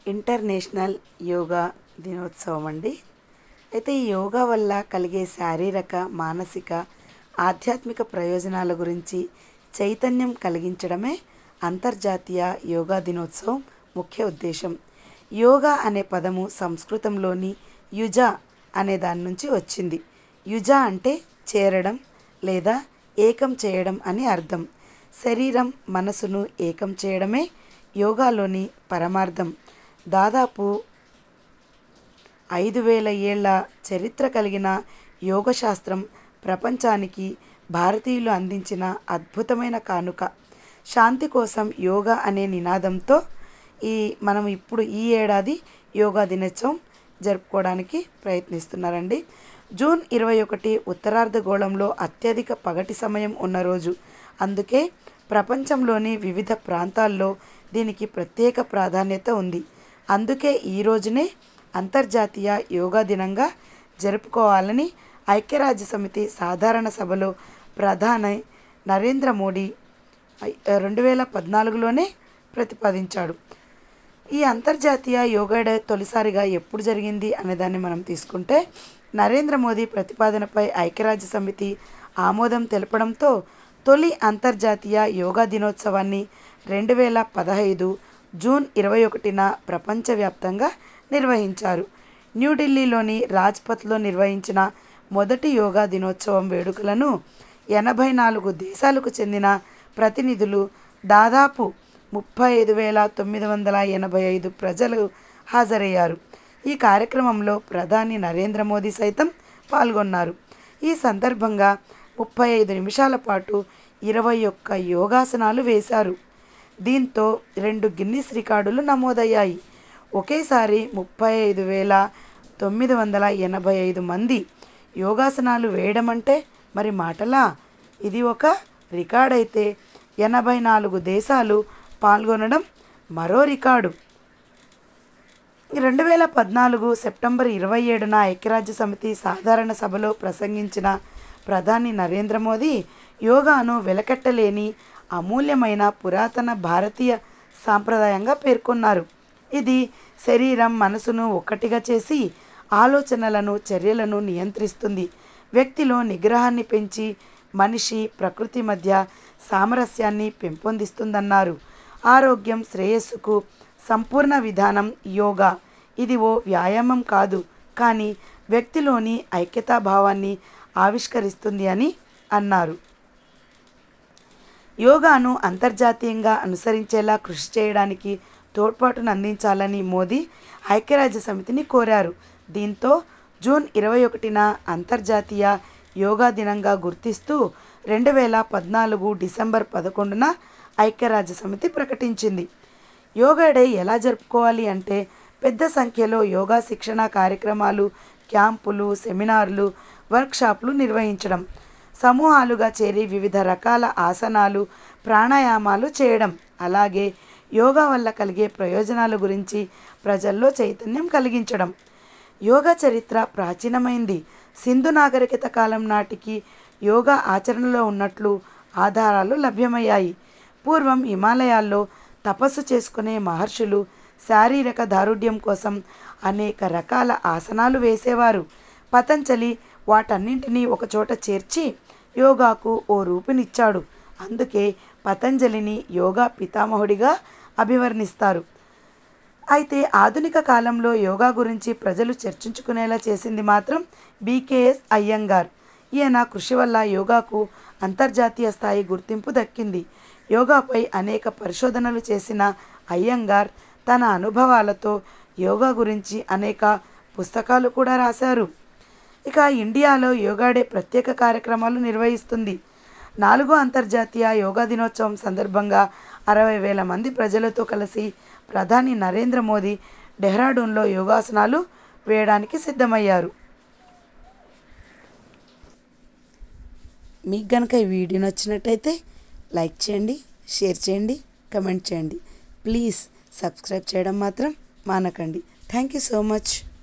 international yoga దినోత్సవం అండి అయితే ఈ యోగా వల్ల కలిగే శారీరక మానసిక ఆధ్యాత్మిక ప్రయోజనాల గురించి చైతన్యం కలిగించడమే అంతర్జాతీయ యోగా దినోత్సవం ముఖ్య ఉద్దేశం యోగా అనే పదము సంస్కృతంలోని యుజ అనే దాని నుంచి వచ్చింది యుజ అంటే చేరడం లేదా ఏకం చేయడం అని అర్థం శరీరం మనసును ఏకం చేయడమే యోగాలోని పరమార్థం దాదాపు ఐదు వేల ఏళ్ల చరిత్ర కలిగిన యోగశాస్త్రం ప్రపంచానికి భారతీయులు అందించిన అద్భుతమైన కానుక శాంతి కోసం యోగా అనే నినాదంతో ఈ మనం ఇప్పుడు ఈ ఏడాది యోగా దినోత్సవం జరుపుకోవడానికి ప్రయత్నిస్తున్నారండి జూన్ ఇరవై ఒకటి ఉత్తరార్ధగోళంలో అత్యధిక పగటి సమయం ఉన్న రోజు అందుకే ప్రపంచంలోని వివిధ ప్రాంతాల్లో దీనికి ప్రత్యేక ప్రాధాన్యత ఉంది అందుకే ఈ రోజునే అంతర్జాతీయ యోగా దినంగా జరుపుకోవాలని ఐక్యరాజ్య సమితి సాధారణ సభలో ప్రధాని నరేంద్ర మోడీ రెండు వేల పద్నాలుగులోనే ప్రతిపాదించాడు ఈ అంతర్జాతీయ యోగా డే తొలిసారిగా ఎప్పుడు జరిగింది అనే దాన్ని మనం తీసుకుంటే నరేంద్ర మోదీ ప్రతిపాదనపై ఐక్యరాజ్య సమితి ఆమోదం తెలపడంతో తొలి అంతర్జాతీయ యోగా దినోత్సవాన్ని రెండు వేల పదహైదు జూన్ ఇరవై ఒకటిన ప్రపంచవ్యాప్తంగా నిర్వహించారు న్యూఢిల్లీలోని రాజ్పథ్లో నిర్వహించిన మొదటి యోగా దినోత్సవం వేడుకలను ఎనభై నాలుగు దేశాలకు చెందిన ప్రతినిధులు దాదాపు ముప్పై ఐదు వేల తొమ్మిది వందల ఎనభై ఐదు ప్రజలు హాజరయ్యారు ఈ కార్యక్రమంలో ప్రధాని నరేంద్ర మోదీ సైతం పాల్గొన్నారు ఈ సందర్భంగా ముప్పై ఐదు నిమిషాల పాటు ఇరవై ఒక్క యోగాసనాలు వేశారు దీంతో రెండు గిన్నిస్ రికార్డులు నమోదయ్యాయి ఒకేసారి ముప్పై ఐదు వేల తొమ్మిది వందల ఎనభై ఐదు మంది యోగాసనాలు వేయడం అంటే మరి మాటలా ఇది ఒక రికార్డ్ అయితే ఎనభై నాలుగు దేశాలు పాల్గొనడం మరో రికార్డు రెండు వేల పద్నాలుగు సెప్టెంబర్ ఇరవై ఏడున ఐక్యరాజ్య సమితి సాధారణ సభలో ప్రసంగించిన ప్రధాని నరేంద్ర మోదీ యోగాను వెలకట్టలేని అమూల్యమైన పురాతన భారతీయ సాంప్రదాయంగా పేర్కొన్నారు ఇది శరీరం మనసును ఒక్కటిగా చేసి ఆలోచనలను చర్యలను నియంత్రిస్తుంది వ్యక్తిలో నిగ్రహాన్ని పెంచి మనిషి ప్రకృతి మధ్య సామరస్యాన్ని పెంపొందిస్తుందన్నారు ఆరోగ్యం శ్రేయస్సుకు సంపూర్ణ విధానం యోగా ఇది ఓ వ్యాయామం కాదు కానీ వ్యక్తిలోని ఐక్యతాభావాన్ని ఆవిష్కరిస్తుంది అని అన్నారు యోగాను అంతర్జాతీయంగా అనుసరించేలా కృషి చేయడానికి తోడ్పాటును అందించాలని మోదీ ఐక్యరాజ్య సమితిని కోరారు దీంతో జూన్ ఇరవై ఒకటిన అంతర్జాతీయ యోగా దినంగా గుర్తిస్తూ రెండు వేల పద్నాలుగు డిసెంబర్ పదకొండున ఐక్యరాజ్య సమితి ప్రకటించింది యోగా డే ఎలా జరుపుకోవాలి అంటే పెద్ద సంఖ్యలో యోగా శిక్షణ కార్యక్రమాలు క్యాంపులు సెమినార్లు వర్క్షాప్లు నిర్వహించడం సమూహాలుగా చేరి వివిధ రకాల ఆసనాలు ప్రాణాయామాలు చేయడం అలాగే యోగా వల్ల కలిగే ప్రయోజనాల గురించి ప్రజల్లో చైతన్యం కలిగించడం యోగా చరిత్ర ప్రాచీనమైంది సింధు నాగరికత కాలం నాటికి యోగా ఆచరణలో ఉన్నట్లు ఆధారాలు లభ్యమయ్యాయి పూర్వం హిమాలయాల్లో తపస్సు చేసుకునే మహర్షులు శారీరక దారుఢ్యం కోసం అనేక రకాల ఆసనాలు వేసేవారు పతంజలి వాటన్నింటినీ ఒకచోట చేర్చి యోగాకు ఓ రూపునిచ్చాడు అందుకే పతంజలిని యోగా పితామహుడిగా అభివర్ణిస్తారు అయితే ఆధునిక కాలంలో యోగా గురించి ప్రజలు చర్చించుకునేలా చేసింది మాత్రం బీకేఎస్ అయ్యంగార్ ఈయన కృషి వల్ల యోగాకు అంతర్జాతీయ స్థాయి గుర్తింపు దక్కింది యోగాపై అనేక పరిశోధనలు చేసిన అయ్యంగార్ తన అనుభవాలతో యోగా గురించి అనేక పుస్తకాలు కూడా రాశారు ఇక ఇండియాలో యోగా డే ప్రత్యేక కార్యక్రమాలు నిర్వహిస్తుంది నాలుగో అంతర్జాతీయ యోగా దినోత్సవం సందర్భంగా అరవై వేల మంది ప్రజలతో కలిసి ప్రధాని నరేంద్ర మోదీ డెహ్రాడూన్లో యోగాసనాలు వేయడానికి సిద్ధమయ్యారు మీకు కనుక ఈ వీడియో నచ్చినట్టయితే లైక్ చేయండి షేర్ చేయండి కమెంట్ చేయండి ప్లీజ్ సబ్స్క్రైబ్ చేయడం మాత్రం మానకండి థ్యాంక్ యూ సో మచ్